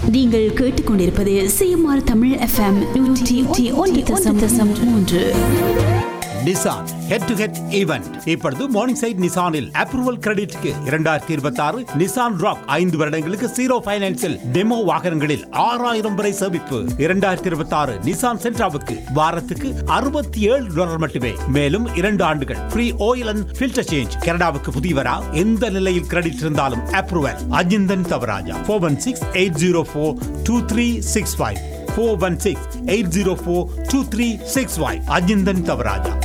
நீங்கள் கேட்டுக்கொண்டிருப்பது CMR Tamil FM நூற்றி ஒன்று தசம் தசம் மூன்று Nissan head to head event இப்பொழுது மார்னிங் சைட் நிசானில் அப்ரூவல் கிரெடிட்க்கு இரண்டாயிரத்தி இருபத்தி ஆறு நிசான் ராக் ஐந்து வருடங்களுக்கு ஜீரோ பைனான்சில் டெமோ வாகனங்களில் ஆறாயிரம் வரை சேமிப்பு இரண்டாயிரத்தி இருபத்தி ஆறு நிசான் சென்ட்ராவுக்கு வாரத்துக்கு அறுபத்தி ஏழு டாலர் மட்டுமே மேலும் இரண்டு ஆண்டுகள் free oil and filter change கனடாவுக்கு புதியவரா எந்த நிலையில் கிரெடிட் இருந்தாலும் approval Ajinthan Thavarajah four one six eight zero four two three six five four one six eight zero four two three six five Ajinthan Thavarajah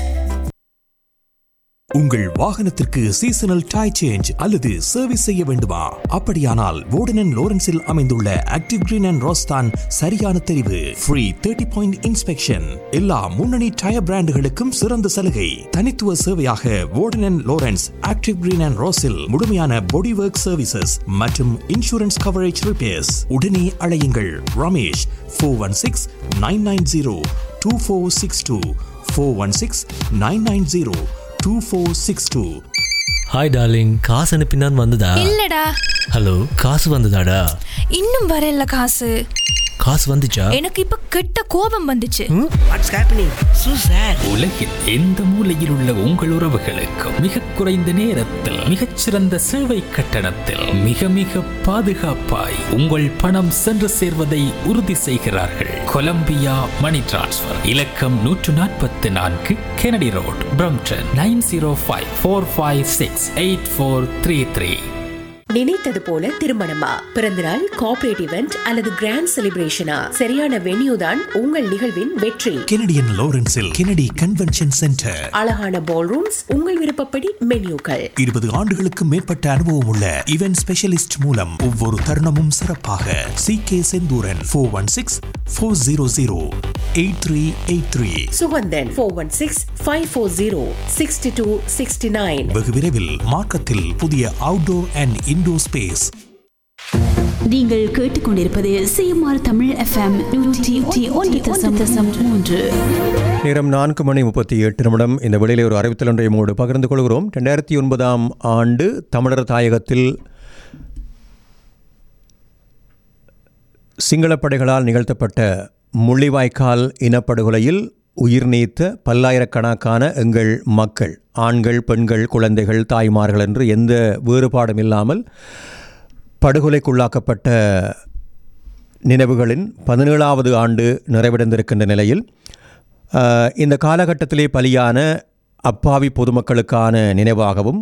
உங்கள் வாகனத்திற்கு சீசனல் டை சேஞ்ச் அல்லது சர்வீஸ் செய்ய வேண்டுமா அப்படியானால் வோர்டன் லோரன்ஸில் அமைந்துள்ள ஆக்டிவ் கிரீன் அண்ட் ரோஸ்தான் சரியான தெரிவு ஃப்ரீ தேர்ட்டி பாயிண்ட் இன்ஸ்பெக்ஷன் எல்லா முன்னணி டயர் பிராண்டுகளுக்கும் சிறந்த சலுகை தனித்துவ சேவையாக Warden Lawrence active green and ரோஸில் முழுமையான பாடி ஒர்க் சர்வீசஸ் மற்றும் இன்சூரன்ஸ் கவரேஜ் ரிப்பேர்ஸ் உடனே அழையுங்கள் Ramesh four one six nine nine zero two four six two four one six nine nine zero two four six two hi darling காசு அனுப்பினான் வந்ததா இல்லடா hello காசு வந்ததாடா இன்னும் வரல காசு காசு வந்துச்சா எனக்கு இப்ப கெட்ட கோபம் வந்துச்சு வாட்ஸ் ஹேப்பனிங் சூ சார் உலகில் எந்த மூலையில் உள்ள உங்கள் உறவுகளுக்கும் மிக குறைந்த நேரத்தில் மிகச்சிறந்த சேவை கட்டணத்தில் மிக மிக பாதுகாப்பாய் உங்கள் பணம் சென்று சேர்வதை உறுதி செய்கிறார்கள் கொலம்பியா மணி டிரான்ஸ்ஃபர் இலக்கம் நூற்று நாற்பத்தி நான்கு Kennedy road Brampton nine zero five four five six eight four three three நினைத்தது போல திருமணமா பிறந்தநாள் கார்ப்பரேட் இவெண்ட் அல்லது கிராண்ட் செலிப்ரேஷனா சரியான வென்யூ தான் உங்கள் நிகழ்வின் வெற்றி கெனடியன் லோரன்ஸில் கெனடி கன்வென்ஷன் சென்டர் அழகான பால் ரூம்ஸ் உங்கள் விருப்பப்படி மென்யூக்கள் இருபது ஆண்டுகளுக்கு மேற்பட்ட அனுபவம் உள்ள இவென்ட் ஸ்பெஷலிஸ்ட் மூலம் ஒவ்வொரு தருணமும் சிறப்பாக C K Senthuran four one six four zero zero eight three eight three Suganthan four one six five four zero sixty two sixty nine வெகு விரைவில் மார்க்கத்தில் புதிய அவுட்டோர் அண்ட் இன்டோர் ஸ்பேஸ் நீங்கள் கேட்டுக்கொண்டிருப்பது சிஎம்ஆர் தமிழ் எஃப்எம் நூற்றி ஒன்று தசம் தசம் மூன்று நேரம் நான்கு மணி முப்பத்தி எட்டு நிமிடம் இந்த வெளியிலே ஒரு அறிவித்தல் ஒன்றை மூடு பகிர்ந்து கொள்கிறோம் ரெண்டாயிரத்தி ஒன்பதாம் ஆண்டு தமிழர் தாயகத்தில் சிங்களப் படைகளால் நிகழ்த்தப்பட்ட முள்ளிவாய்க்கால் இனப்படுகொலையில் உயிர் நீத்த பல்லாயிரக்கணக்கான எங்கள் மக்கள் ஆண்கள் பெண்கள் குழந்தைகள் தாய்மார்கள் என்று எந்த வேறுபாடும் இல்லாமல் படுகொலைக்குள்ளாக்கப்பட்ட நினைவுகளின் பதினேழாவது ஆண்டு நிறைவடைந்திருக்கின்ற நிலையில் ஆஹ், இந்த காலகட்டத்திலே பலியான அப்பாவி பொதுமக்களுக்கான நினைவாகவும்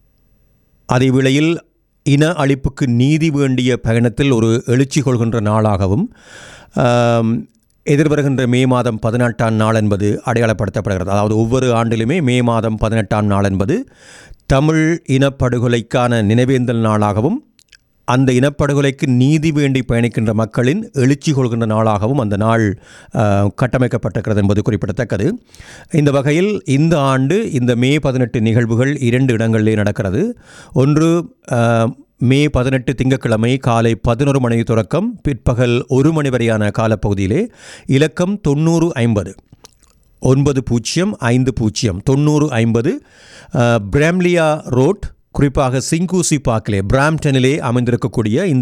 அதே வேளையில் இன அழிப்புக்கு நீதி வேண்டிய பயணத்தில் ஒரு எழுச்சி கொள்கின்ற நாளாகவும் ஆம், எதிர்வருகின்ற மே மாதம் பதினெட்டாம் நாள் என்பது அடையாளப்படுத்தப்படுகிறது அதாவது ஒவ்வொரு ஆண்டிலுமே மே மாதம் பதினெட்டாம் நாள் என்பது தமிழ் இனப்படுகொலைக்கான நினைவேந்தல் நாளாகவும் அந்த இனப்படுகொலைக்கு நீதி வேண்டி பயணிக்கின்ற மக்களின் எழுச்சி கொள்கின்ற நாளாகவும் அந்த நாள் ஆஹ், கட்டமைக்கப்பட்டிருக்கிறது என்பது குறிப்பிடத்தக்கது இந்த வகையில் இந்த ஆண்டு இந்த மே பதினெட்டு நிகழ்வுகள் இரண்டு இடங்களிலே நடக்கிறது ஒன்று ஆஹ், மே பதினெட்டு திங்கட்கிழமை காலை பதினொரு மணி தொடக்கம் பிற்பகல் ஒரு மணி வரையான காலப்பகுதியிலே இலக்கம் தொண்ணூறு ஐம்பது ஒன்பது பூஜ்ஜியம் ஐந்து பூஜ்ஜியம் தொண்ணூறு ஐம்பது பிராம்லியா ரோட் குறிப்பாக சிங்கூசி பார்க்கிலே பிராம்டனிலே அமைந்திருக்கக்கூடிய இந்த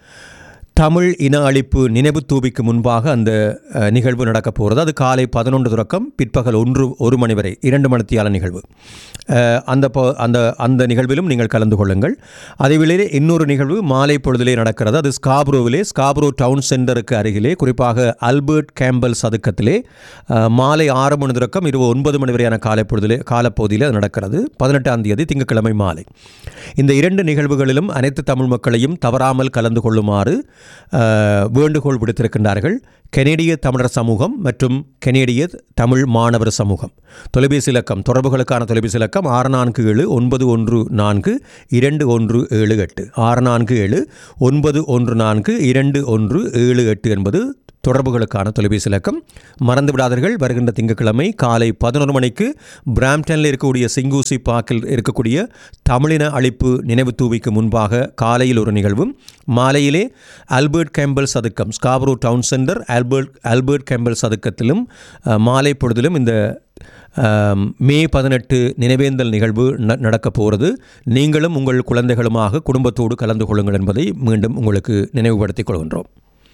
தமிழ் இன அழிப்பு நினைவு தூபிக்கு முன்பாக அந்த அஹ், நிகழ்வு நடக்கப் போகிறது அது காலை பதினொன்று தொடக்கம் பிற்பகல் ஒன்று ஒரு மணி வரை இரண்டு மணித்தியால நிகழ்வு அஹ், அந்த ப- அந்த அந்த நிகழ்விலும் நீங்கள் கலந்து கொள்ளுங்கள் அதே வேளையிலே இன்னொரு நிகழ்வு மாலை பொழுதிலே நடக்கிறது அது ஸ்காப்ரோவிலே ஸ்காப்ரோ டவுன் சென்டருக்கு அருகிலே குறிப்பாக அல்பர்ட் கேம்பல் சதுக்கத்திலே அஹ், மாலை ஆறு மணி தொடக்கம் இரவு ஒன்பது மணி வரையான காலை பொழுதிலே காலப்பகுதியில் அது நடக்கிறது பதினெட்டாம் தேதி திங்கட்கிழமை மாலை இந்த இரண்டு நிகழ்வுகளிலும் அனைத்து தமிழ் மக்களையும் தவறாமல் கலந்து கொள்ளுமாறு அஹ், வேண்டுகோள் விடுத்திருக்கின்றார்கள் கெனடிய தமிழர் சமூகம் மற்றும் கெனடிய தமிழ் மாணவர் சமூகம் தொலைபேசி இலக்கம் தொடர்புகளுக்கான தொலைபேசி இலக்கம் ஆறு நான்கு ஏழு ஒன்பது ஒன்று நான்கு இரண்டு ஒன்று ஏழு எட்டு ஆறு நான்கு ஏழு ஒன்பது ஒன்று நான்கு இரண்டு ஒன்று ஏழு எட்டு என்பது தொடர்புகளுக்கான தொலைபேசி இலக்கம் மறந்து விடாதீர்கள் வருகின்ற திங்கட்கிழமை காலை பதினொரு மணிக்கு பிராம்டனில் இருக்கக்கூடிய சிங்கூசி பார்க்கில் இருக்கக்கூடிய தமிழின அழிப்பு நினைவு தூவிக்கு முன்பாக காலையில் ஒரு நிகழ்வும் மாலையிலே ஆல்பர்ட் கேம்பல் சதுக்கம் Scarborough town centre Albert Albert Campbell சதுக்கத்திலும் அஹ், மாலை பொழுதிலும் இந்த ஆம், மே பதினெட்டு நினைவேந்தல் நிகழ்வு ந- நடக்கப் போகிறது நீங்களும் உங்கள் குழந்தைகளுமாக குடும்பத்தோடு கலந்து கொள்ளுங்கள் என்பதை மீண்டும் உங்களுக்கு நினைவுபடுத்திக் கொள்கின்றோம்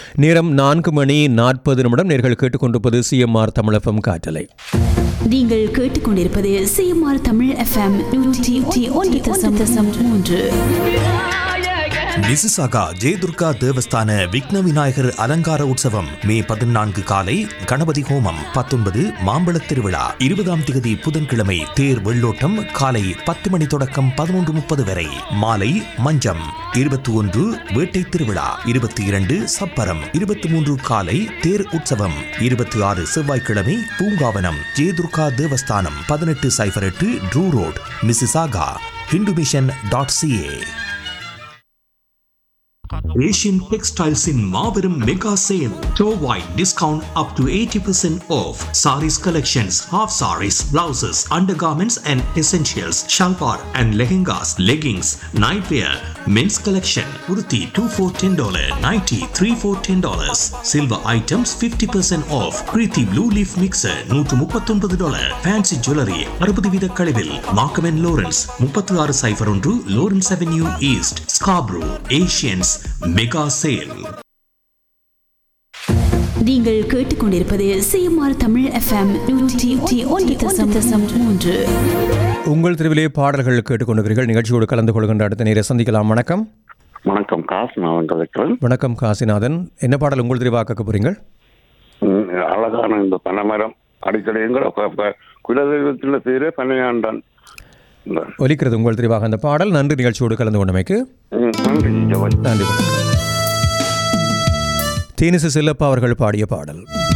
நேரம் நான்கு மணி நாற்பது நிமிடம் நேர்கள் கேட்டுக்கொண்டிருப்பது சிஎம்ஆர் தமிழகம் காற்றலை நீங்கள் கேட்டுக்கொண்டிருப்பது சிஎம்ஆர் தமிழ் எஃப்எம் நூற்றி ஒன்று தசம் தசம் மூன்று மிசிசாகா ஜெயதுர்கா தேவஸ்தான விக்ன விநாயகர் அலங்கார உற்சவம் மே பதினான்கு காலை கணபதி ஹோமம் பத்தொன்பது மாம்பழத் திருவிழா இருபதாம் திகதி புதன்கிழமை தேர் வெள்ளோட்டம் காலை பத்து மணி தொடக்கம் பதினொன்று முப்பது வரை மாலை மஞ்சம் இருபத்தி ஒன்று வேட்டை திருவிழா இருபத்தி இரண்டு சப்பரம் இருபத்தி மூன்று காலை தேர் உற்சவம் இருபத்தி ஆறு செவ்வாய்க்கிழமை பூங்காவனம் ஜெயதுர்கா தேவஸ்தானம் பதினெட்டு சைபர் எட்டு Drew road Mississauga Hindu mission dot CA Asian டெக்ஸ்டைல்ஸின் மாபெரும் மெகா சேல் டோ wide discount up to eighty percent off saris collections half saris blouses undergarments and essentials salwar and lehengas leggings night wear men's collection உருத்தி two four ten dollar ninety three four ten dollars silver items fifty percent off Preethi blue leaf mixer நூற்று முப்பத்தொன்பது dollar fancy jewellery அறுபது வீத கழிவில் மார்க்கமென் Lawrence முப்பத்தி ஆறு சைஃபர் ஒன்று Lawrence avenue east Scarborough Asians mega sale நீங்கள் கேட்டுக்கொண்டிருப்பது சிஎம்ஆர் தமிழ் எஃப்எம் நூற்றி ஒன்று தசம் தசம் மூன்று உங்கள் தெருவிலே பாடல்கள் கேட்டுக்கொண்டிருக்கிறீர்கள் நிகழ்ச்சியோடு கலந்து கொள்கின்ற அடுத்த நேரை சந்திக்கலாம் வணக்கம் வணக்கம் காசுநாதன் கதைக்கிறேன் வணக்கம் காசிநாதன் என்ன பாடல் உங்கள் தெருவாக்க போறீங்கள் ம், அழகான இந்த பனைமரம் அடிக்கடி எங்களை குலதெய்வத்தில் செய்கிற பனையாண்டான் இந்த, ஒலிக்கிறது உங்கள் தெருவாக அந்த பாடல் நன்றி நிகழ்ச்சியோடு கலந்து கொண்டமைக்கு ம், நன்றி ஜெவன் நன்றி வணக்கம் தேனிசு செல்லப்பா அவர்கள் பாடிய பாடல்